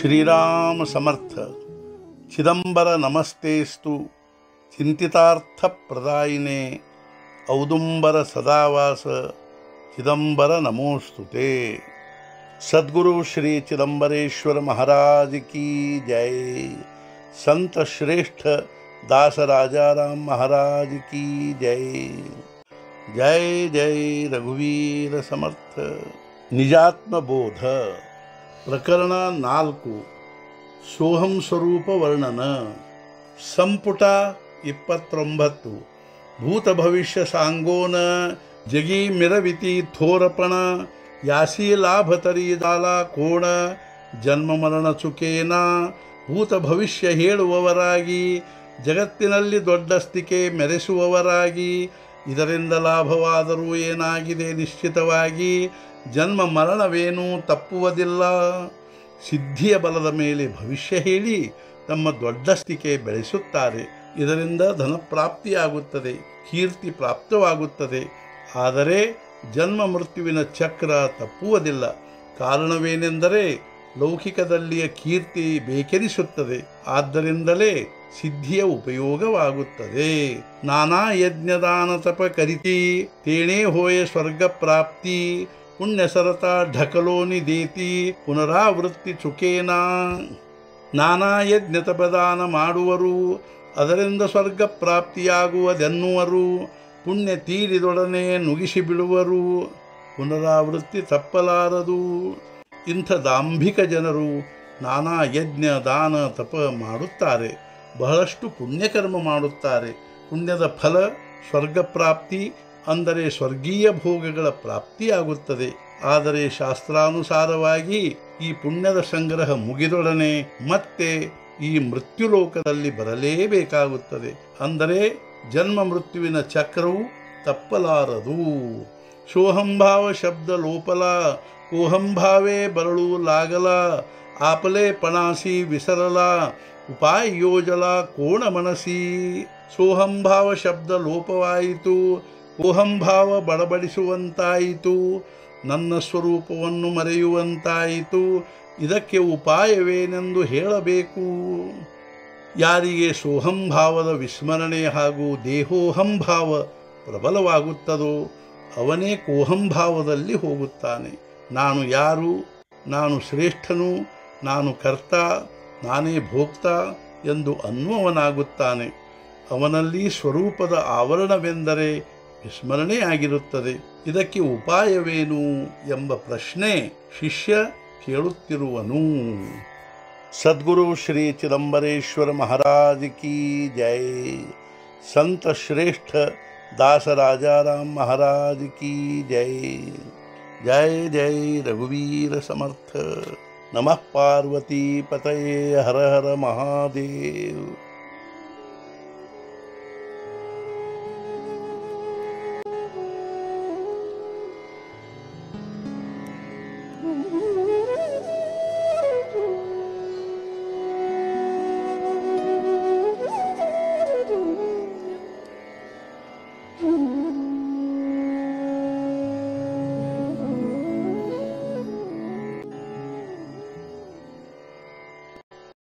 श्रीराम समर्थ चिदंबर नमस्तेस्तु चिंतितार्थप्रदायिने औदुंबर सदावास चिदंबर नमोस्तुते सद्गुरु श्री चिदंबरेश्वर महाराज की जय संत श्रेष्ठ दास राजाराम महाराज की जय जय जय ರಘುವೀರ ಸಮರ್ಥ ನಿಜಾತ್ಮ ಬೋಧ ಪ್ರಕರಣ ನಾಲ್ಕು ಸೋಹಂ ಸ್ವರೂಪ ವರ್ಣನ ಸಂಪುಟ ಇಪ್ಪತ್ತೊಂಬತ್ತು ಭೂತ ಭವಿಷ್ಯ ಸಾಂಗೋನ ಜಗಿ ಮಿರವಿತಿ ಥೋರಪಣ ಯಾಸಿ ಲಾಭ ತರಿದಾಲ ಕೋಣ ಜನ್ಮ ಮರಣ ಚುಕೇನ ಭೂತ ಭವಿಷ್ಯ ಹೇಳುವವರಾಗಿ ಜಗತ್ತಿನಲ್ಲಿ ದೊಡ್ಡಸ್ತಿಕೆ ಮೆರೆಸುವವರಾಗಿ ಇದರಿಂದ ಲಾಭವಾದರೂ ಏನಾಗಿದೆ ನಿಶ್ಚಿತವಾಗಿ ಜನ್ಮ ಮರಣವೇನೂ ತಪ್ಪುವುದಿಲ್ಲ ಸಿದ್ಧಿಯ ಬಲದ ಮೇಲೆ ಭವಿಷ್ಯ ಹೇಳಿ ತಮ್ಮ ದೊಡ್ಡಸ್ತಿಕೆ ಬೆಳೆಸುತ್ತಾರೆ ಇದರಿಂದ ಧನಪ್ರಾಪ್ತಿಯಾಗುತ್ತದೆ ಕೀರ್ತಿ ಪ್ರಾಪ್ತವಾಗುತ್ತದೆ ಆದರೆ ಜನ್ಮ ಮೃತ್ಯುವಿನ ಚಕ್ರ ತಪ್ಪುವುದಿಲ್ಲ ಕಾರಣವೇನೆಂದರೆ ಲೌಕಿಕದಲ್ಲಿಯ ಕೀರ್ತಿ ಬೇಕೆನಿಸುತ್ತದೆ ಆದ್ದರಿಂದಲೇ ಸಿದ್ಧಿಯ ಉಪಯೋಗವಾಗುತ್ತದೆ ನಾನಾ ಯಜ್ಞದಾನ ತಪ ಕರಿತಿ ತೇಣೇ ಹೋಯ ಸ್ವರ್ಗ ಪ್ರಾಪ್ತಿ ಪುಣ್ಯ ಸರತ ಢಕಲೋನಿ ದೇತಿ ಪುನರಾವೃತ್ತಿ ಚುಕೇನ ನಾನಾ ಯಜ್ಞ ತಪದಾನ ಮಾಡುವರು ಅದರಿಂದ ಸ್ವರ್ಗ ಪ್ರಾಪ್ತಿಯಾಗುವುದೆನ್ನುವರು ಪುಣ್ಯ ತೀರಿದೊಡನೆ ನುಗಿಸಿ ಬಿಡುವರು ಪುನರಾವೃತ್ತಿ ತಪ್ಪಲಾರದು ಇಂಥ ದಾಂಭಿಕ ಜನರು ನಾನಾ ಯಜ್ಞ ದಾನ ತಪ ಮಾಡುತ್ತಾರೆ ಬಹಳಷ್ಟು ಪುಣ್ಯಕರ್ಮ ಮಾಡುತ್ತಾರೆ ಪುಣ್ಯದ ಫಲ ಸ್ವರ್ಗ ಪ್ರಾಪ್ತಿ ಅಂದರೆ ಸ್ವರ್ಗೀಯ ಭೋಗಗಳ ಪ್ರಾಪ್ತಿಯಾಗುತ್ತದೆ ಆದರೆ ಶಾಸ್ತ್ರಾನುಸಾರವಾಗಿ ಈ ಪುಣ್ಯದ ಸಂಗ್ರಹ ಮುಗಿದೊಡನೆ ಮತ್ತೆ ಈ ಮೃತ್ಯುಲೋಕದಲ್ಲಿ ಬರಲೇಬೇಕಾಗುತ್ತದೆ ಅಂದರೆ ಜನ್ಮ ಮೃತ್ಯುವಿನ ಚಕ್ರವು ತಪ್ಪಲಾರದು ಸೋಹಂಭಾವ ಶಬ್ದ ಲೋಪಲ ಕೋಹಂಭಾವೇ ಬರಳು ಲಾಗಲ ಆಪಲೆ ಪಣಾಸಿ ವಿಸರಲ ಉಪಾಯ ಯೋಜಲ ಕೋಣ ಮನಸಿ ಸೋಹಂಭಾವ ಶಬ್ದ ಲೋಪವಾಯಿತು ಕೋಹಂಭಾವ ಬಡಬಡಿಸುವಂತಾಯಿತು ನನ್ನ ಸ್ವರೂಪವನ್ನು ಮರೆಯುವಂತಾಯಿತು ಇದಕ್ಕೆ ಉಪಾಯವೇನೆಂದು ಹೇಳಬೇಕು ಯಾರಿಗೆ ಸೋಹಂಭಾವದ ವಿಸ್ಮರಣೆ ಹಾಗೂ ದೇಹೋಹಂಭಾವ ಪ್ರಬಲವಾಗುತ್ತದೋ ಅವನೇ ಕೋಹಂಭಾವದಲ್ಲಿ ಹೋಗುತ್ತಾನೆ ನಾನು ಯಾರು ನಾನು ಶ್ರೇಷ್ಠನು ನಾನು ಕರ್ತ ನಾನೇ ಭೋಕ್ತ ಎಂದು ಅನ್ನುವವನಾಗುತ್ತಾನೆ ಅವನಲ್ಲಿ ಸ್ವರೂಪದ ಆವರಣವೆಂದರೆ ವಿಸ್ಮರಣೆಯಾಗಿರುತ್ತದೆ ಇದಕ್ಕೆ ಉಪಾಯವೇನು ಎಂಬ ಪ್ರಶ್ನೆ ಶಿಷ್ಯ ಕೇಳುತ್ತಿರುವನು ಸದ್ಗುರು ಶ್ರೀ ಚಿದಂಬರೇಶ್ವರ ಮಹಾರಾಜ್ ಕಿ ಜೈ ಸಂತ ಶ್ರೇಷ್ಠ दास राजा राम महाराज की जय जय जय रघुवीर समर्थ नमः पार्वती पतये हर हर महादेव